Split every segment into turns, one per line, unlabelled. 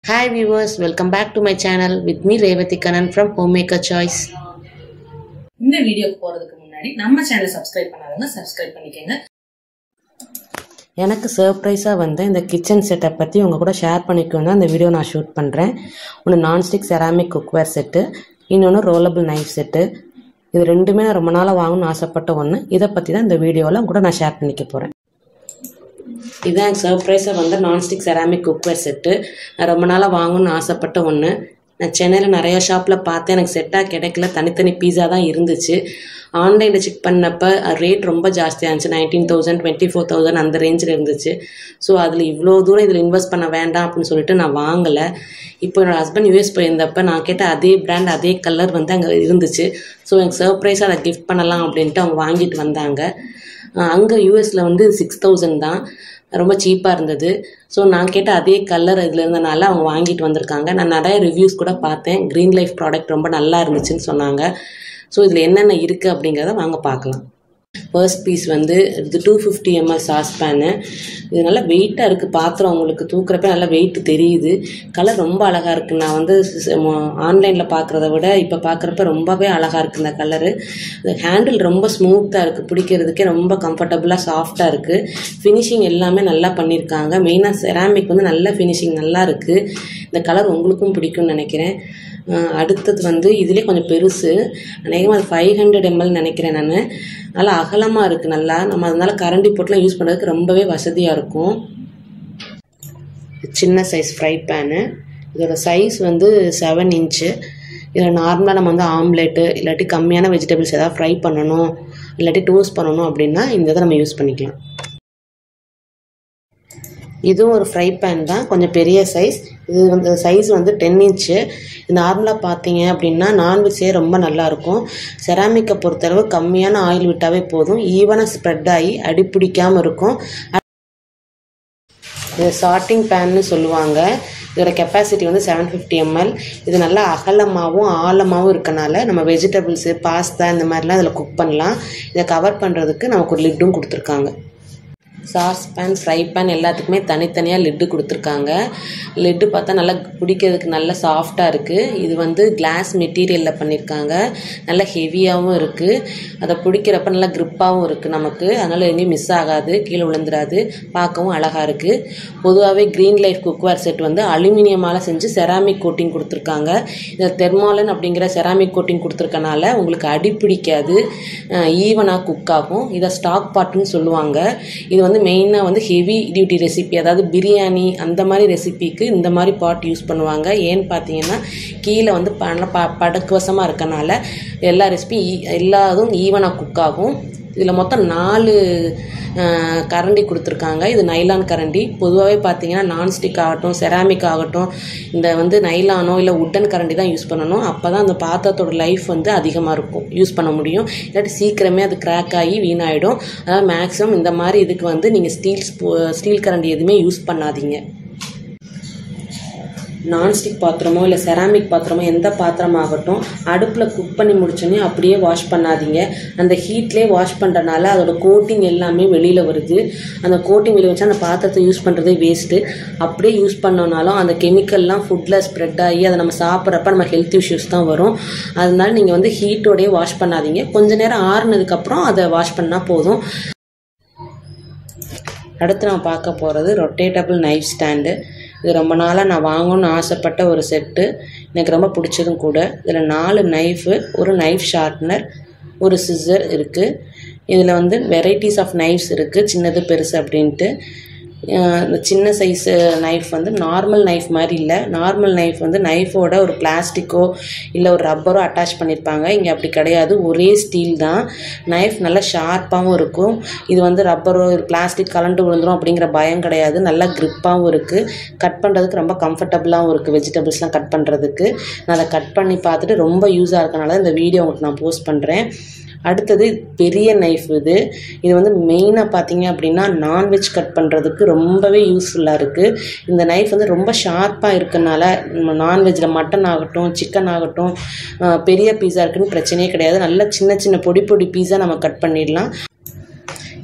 Hi viewers, welcome back to my channel with me Revati Kanan from Homemaker Choice.
இந்த வீடியோக்கு போறதுக்கு முன்னாடி நம்ம சேனலை சப்ஸ்கிரைப் பண்ணாதவங்க சப்ஸ்கிரைப் பண்ணிக்கோங்க
எனக்கு சர்ப்ரைஸாக வந்து இந்த கிச்சன் செட்டப் பற்றி உங்கள் கூட ஷேர் பண்ணிக்கணும் இந்த வீடியோ நான் ஷூட் பண்ணுறேன் ஒன்று நான்ஸ்டிக் செராமிக் குக்வேர் செட்டு இன்னொன்று ரோலபிள் நைஃப் செட்டு இது ரெண்டுமே நான் ரொம்ப நாளாக வாங்கணும்னு ஆசைப்பட்ட ஒன்று இதை பற்றி தான் இந்த வீடியோவில் உங்க கூட நான் ஷேர் பண்ணிக்க போகிறேன் இதுதான் எனக்கு சர்ப்ரைஸாக வந்து நான்ஸ்டிக் செராமிக் குக்வேர் செட்டு நான் ரொம்ப நாளாக வாங்கணும்னு ஆசைப்பட்ட ஒன்று நான் சென்னையில் நிறைய ஷாப்பில் பார்த்தேன் எனக்கு செட்டாக கிடைக்கல தனித்தனி பீஸா தான் இருந்துச்சு ஆன்லைனில் செக் பண்ணப்போ ரேட் ரொம்ப ஜாஸ்தியாக இருந்துச்சு nineteen thousand twenty four thousand அந்த ரேஞ்சில் இருந்துச்சு ஸோ அதில் இவ்வளோ தூரம் இதில் இன்வெஸ்ட் பண்ண வேண்டாம் அப்படின்னு சொல்லிட்டு நான் வாங்கலை இப்போ என்னோட ஹஸ்பண்ட் யூஎஸ் போயிருந்தப்ப நான் கேட்ட அதே பிராண்ட் அதே கலர் வந்து அங்கே இருந்துச்சு ஸோ எனக்கு சர்ப்ரைஸாக அதை கிஃப்ட் பண்ணலாம் அப்படின்ட்டு அவங்க வாங்கிட்டு வந்தாங்க அங்கே யூஎஸில் வந்து சிக்ஸ் தௌசண்ட் தான் ரொம்ப சீப்பாக இருந்தது ஸோ நான் கேட்ட அதே கலர் இதில் இருந்தனால அவங்க வாங்கிட்டு வந்திருக்காங்க நான் நிறைய ரிவ்யூஸ் கூட பார்த்தேன் க்ரீன் லைஃப் ப்ராடக்ட் ரொம்ப நல்லா இருந்துச்சுன்னு சொன்னாங்க ஸோ இதில் என்னென்ன இருக்குது அப்படிங்கிறத வாங்க பார்க்கலாம் ஃபர்ஸ்ட் பீஸ் வந்து இது two fifty ml sauce pan இது நல்லா வெயிட்டாக இருக்குது பாத்திரம் உங்களுக்கு தூக்குறப்ப நல்லா வெயிட் தெரியுது கலர் ரொம்ப அழகாக இருக்குது நான் வந்து ஆன்லைனில் பார்க்குறத விட இப்போ பார்க்குறப்ப ரொம்பவே அழகாக இருக்குது இந்த கலரு இந்த ஹேண்டில் ரொம்ப ஸ்மூத்தாக இருக்குது பிடிக்கிறதுக்கே ரொம்ப கம்ஃபர்டபுளாக சாஃப்டாக இருக்குது ஃபினிஷிங் எல்லாமே நல்லா பண்ணியிருக்காங்க மெயினாக செராமிக் வந்து நல்ல ஃபினிஷிங் நல்லா இருக்குது இந்த கலர் உங்களுக்கும் பிடிக்கும்னு நினைக்கிறேன் அஹ் அடுத்தது வந்து இதுலேயே கொஞ்சம் பெருசு அநேகமாக அது ஃபைவ் ஹண்ட்ரட் எம்எல் நினைக்கிறேன் நான் நல்லா அகலமாக இருக்குது நல்லா நம்ம அதனால கரண்டி போட்டுலாம் யூஸ் பண்ணுறதுக்கு ரொம்பவே வசதியாக இருக்கும் சின்ன சைஸ் ஃப்ரை பேனு இதோட சைஸ் வந்து செவன் இன்ச்சு இதில் நார்மலாக நம்ம வந்து ஆம்லேட்டு இல்லாட்டி கம்மியான வெஜிடபிள்ஸ் ஏதாவது ஃப்ரை பண்ணணும் இல்லாட்டி டோஸ்ட் பண்ணணும் அப்படின்னா இந்த இதை நம்ம யூஸ் பண்ணிக்கலாம் இதுவும் ஒரு ஃப்ரை பேன் தான் கொஞ்சம் பெரிய சைஸ் இது வந்து சைஸ் வந்து டென் இன்ச்சு நார்மலாக பார்த்தீங்க அப்படின்னா நான்வெஜ்ஜே ரொம்ப நல்லாயிருக்கும் செராமிக்கை பொறுத்தளவு கம்மியான ஆயில் விட்டாவே போதும் ஈவனாக ஸ்ப்ரெட் ஆகி அடிப்பிடிக்காமல் இருக்கும் இது சார்ட்டிங் பேன்னு சொல்லுவாங்க இதோட கெப்பாசிட்டி வந்து செவன் ஃபிஃப்டி எம்எல் இது நல்லா அகலமாகவும் ஆழமாகவும் இருக்கனால நம்ம வெஜிடபிள்ஸு பாஸ்தா இந்த மாதிரிலாம் இதில் குக் பண்ணலாம் இதை கவர் பண்ணுறதுக்கு நமக்கு ஒரு லிட்டும் கொடுத்துருக்காங்க சாஸ் பேன் ஃப்ரை பேன் எல்லாத்துக்குமே தனித்தனியாக லிட்டு கொடுத்துருக்காங்க லிட்டு பார்த்தா நல்லா பிடிக்கிறதுக்கு நல்ல சாஃப்டாக இருக்குது இது வந்து கிளாஸ் மெட்டீரியலில் பண்ணியிருக்காங்க நல்லா ஹெவியாகவும் இருக்குது அதை பிடிக்கிறப்ப நல்லா க்ரிப்பாகவும் இருக்குது நமக்கு அதனால் எங்கேயும் மிஸ் ஆகாது கீழே விழுந்துராது பார்க்கவும் அழகாக இருக்குது பொதுவாகவே க்ரீன் லைஃப் குக்வேர் செட் வந்து அலுமினியமால் செஞ்சு செராமிக் கோட்டிங் கொடுத்துருக்காங்க இந்த தெர்மாலன் அப்படிங்கிற செராமிக் கோட்டிங் கொடுத்துருக்கனால உங்களுக்கு அடி பிடிக்காது ஈவனாக குக் ஆகும் இதை ஸ்டாக் பாட்டுன்னு சொல்லுவாங்க இது வந்து மெயினாக வந்து ஹெவி டியூட்டி ரெசிபி அதாவது பிரியாணி அந்த மாதிரி ரெசிபிக்கு இந்த மாதிரி பாட் யூஸ் பண்ணுவாங்க ஏன்னு பார்த்தீங்கன்னா கீழே வந்து ப ப படக்குவசமாக இருக்கனால எல்லா ரெசிபி எல்லாதும் ஈவனாக குக் ஆகும் இதில் மொத்தம் நாலு கரண்டி கொடுத்துருக்காங்க இது நைலான் கரண்டி பொதுவாகவே பார்த்தீங்கன்னா நான்ஸ்டிக் ஆகட்டும் செராமிக் ஆகட்டும் இந்த வந்து நைலானோ இல்லை உட்டன் கரண்டி தான் யூஸ் பண்ணணும் அப்போ தான் அந்த பாத்திரத்தோட லைஃப் வந்து அதிகமாக இருக்கும் யூஸ் பண்ண முடியும் இல்லாட்டி சீக்கிரமே அது கிராக் ஆகி வீணாயிடும் அதாவது மேக்ஸிமம் இந்த மாதிரி இதுக்கு வந்து நீங்கள் ஸ்டீல் ஸ்டீல் கரண்டி எதுவுமே யூஸ் பண்ணாதீங்க நான்ஸ்டிக் பாத்திரமோ இல்லை செராமிக் பாத்திரமோ எந்த பாத்திரமாகட்டும் அடுப்பில் குக் பண்ணி முடிச்சோன்னே அப்படியே வாஷ் பண்ணாதீங்க அந்த ஹீட்லேயே வாஷ் பண்ணுறனால அதோட கோட்டிங் எல்லாமே வெளியில் வருது அந்த கோட்டிங் வெளியே வச்சு அந்த பாத்திரத்தை யூஸ் பண்ணுறதே வேஸ்ட்டு அப்படியே யூஸ் பண்ணோனாலும் அந்த கெமிக்கல்லாம் ஃபுட்டில் ஸ்ப்ரெட் ஆகி அதை நம்ம சாப்பிட்றப்ப நம்ம ஹெல்த் இஷ்யூஸ் தான் வரும் அதனால நீங்கள் வந்து ஹீட்டோடய வாஷ் பண்ணாதீங்க கொஞ்ச நேரம் ஆறுனதுக்கப்புறம் அதை வாஷ் பண்ணால் போதும் அடுத்து நம்ம பார்க்க போகிறது ரொட்டேட்டபிள் நைஃப் ஸ்டாண்டு இது ரொம்ப நாளாக நான் வாங்கணும்னு ஆசைப்பட்ட ஒரு செட்டு எனக்கு ரொம்ப பிடிச்சதும் கூட இதில் நாலு நைஃபு ஒரு நைஃப் ஷார்ப்னர் ஒரு சிசர் இருக்குது இதில் வந்து வெரைட்டிஸ் ஆஃப் நைஃப்ஸ் இருக்குது சின்னது பெருசு அப்படின்ட்டு இந்த சின்ன சைஸு நைஃப் வந்து நார்மல் நைஃப் மாதிரி இல்லை நார்மல் நைஃப் வந்து நைஃபோட ஒரு பிளாஸ்டிக்கோ இல்லை ஒரு ரப்பரோ அட்டாச் பண்ணியிருப்பாங்க இங்கே அப்படி கிடையாது ஒரே ஸ்டீல் தான் நைஃப் நல்லா ஷார்ப்பாகவும் இருக்கும் இது வந்து ரப்பரோ பிளாஸ்டிக் கலண்டு விழுந்துரும் அப்படிங்கிற பயம் கிடையாது நல்லா க்ரிப்பாகவும் இருக்குது கட் பண்ணுறதுக்கு ரொம்ப கம்ஃபர்டபுளாகவும் இருக்குது வெஜிடபிள்ஸ்லாம் கட் பண்ணுறதுக்கு நான் அதை கட் பண்ணி பார்த்துட்டு ரொம்ப யூஸாக இருக்கனால இந்த வீடியோ உங்களுக்கு நான் போஸ்ட் பண்ணுறேன் அடுத்தது பெரிய நைஃப் இது இது வந்து மெயினாக பார்த்தீங்க அப்படின்னா நான்வெஜ் கட் பண்ணுறதுக்கு ரொம்பவே யூஸ்ஃபுல்லாக இருக்குது இந்த நைஃப் வந்து ரொம்ப ஷார்ப்பாக இருக்கனால நம்ம நான்வெஜ்ஜில் மட்டன் ஆகட்டும் சிக்கன் ஆகட்டும் அஹ் பெரிய பீஸா இருக்குன்னு பிரச்சனையே கிடையாது நல்ல சின்ன சின்ன பொடி பொடி பீஸா நம்ம கட் பண்ணிடலாம்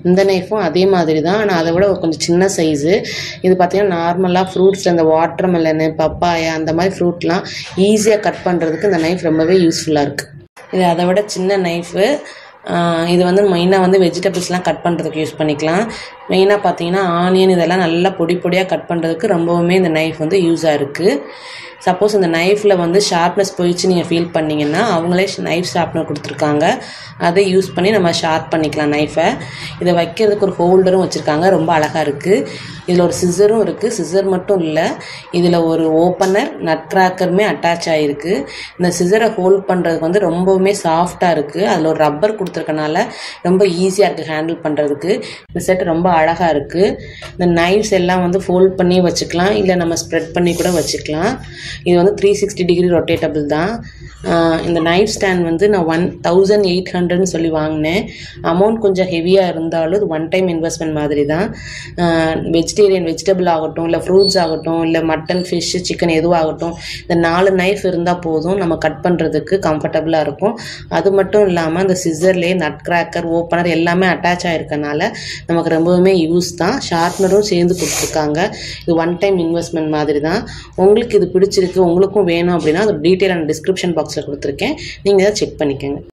இந்த நைஃபும் அதே மாதிரி தான் ஆனால் அதை விட கொஞ்சம் சின்ன சைஸு இது பார்த்தீங்கன்னா நார்மலாக ஃப்ரூட்ஸில் இந்த வாட்டர் மெலனு பப்பாயா அந்த மாதிரி ஃப்ரூட்லாம் ஈஸியாக கட் பண்ணுறதுக்கு இந்த நைஃப் ரொம்பவே யூஸ்ஃபுல்லாக இருக்குது இது அதை விட சின்ன நைஃபு இது வந்து மெயினாக வந்து வெஜிடபிள்ஸ்லாம் கட் பண்ணுறதுக்கு யூஸ் பண்ணிக்கலாம் மெயினாக பார்த்தீங்கன்னா ஆனியன் இதெல்லாம் நல்லா பொடி பொடியாக கட் பண்ணுறதுக்கு ரொம்பவுமே இந்த நைஃப் வந்து யூஸாக இருக்குது சப்போஸ் இந்த நைஃப்பில் வந்து ஷார்ப்னஸ் போயிடுச்சு நீங்கள் ஃபீல் பண்ணிங்கன்னா அவங்களே நைஃப் ஷார்ப்னர் கொடுத்துருக்காங்க அதை யூஸ் பண்ணி நம்ம ஷார்ப் பண்ணிக்கலாம் நைஃபை இதை வைக்கிறதுக்கு ஒரு ஹோல்டரும் வச்சுருக்காங்க ரொம்ப அழகாக இருக்குது இதில் ஒரு சிசரும் இருக்குது சிசர் மட்டும் இல்லை இதில் ஒரு ஓப்பனர் நட் கிராக்கருமே அட்டாச் ஆகிருக்கு இந்த சிசரை ஹோல்ட் பண்ணுறதுக்கு வந்து ரொம்பவுமே சாஃப்டாக இருக்குது அதில் ஒரு ரப்பர் கொடுத்துருக்கனால ரொம்ப ஈஸியாக இருக்குது ஹேண்டில் பண்ணுறதுக்கு இந்த செட் ரொம்ப அழகாக இருக்குது இந்த நைஃப்ஸ் எல்லாம் வந்து ஃபோல்ட் பண்ணி வச்சுக்கலாம் இல்லை நம்ம ஸ்ப்ரெட் பண்ணி கூட வச்சுக்கலாம் இது வந்து த்ரீ சிக்ஸ்டி டிகிரி ரொட்டேட்டபிள் தான் இந்த நைஃப் ஸ்டாண்ட் வந்து நான் ஒன் தௌசண்ட் எயிட் ஹண்ட்ரட்னு சொல்லி வாங்கினேன் அமௌண்ட் கொஞ்சம் ஹெவியாக இருந்தாலும் இது ஒன் டைம் இன்வெஸ்ட்மெண்ட் மாதிரி தான் வெஜிடேரியன் வெஜிடபிள் ஆகட்டும் இல்லை ஃப்ரூட்ஸ் ஆகட்டும் இல்லை மட்டன் ஃபிஷ்ஷு சிக்கன் எதுவாகட்டும் இந்த நாலு நைஃப் இருந்தால் போதும் நம்ம கட் பண்ணுறதுக்கு கம்ஃபர்டபுளாக இருக்கும் அது மட்டும் இல்லாமல் அந்த சிசர்லேயே நட் கிராக்கர் ஓப்பனர் எல்லாமே அட்டாச் ஆகிருக்கனால நமக்கு ரொம்பவுமே யூஸ் தான் ஷார்ப்னரும் சேர்ந்து கொடுத்துருக்காங்க இது ஒன் டைம் இன்வெஸ்ட்மெண்ட் மாதிரி தான் உங்களுக்கு இது பிடிச்சிருக்கு உங்களுக்கும் வேணும் அப்படின்னா அது டீட்டெயில் நான் டிஸ்கிரிப்ஷன் பாக்ஸில் கொடுத்துருக்கேன் நீங்கள் அதை செக் பண்ணிக்கோங்க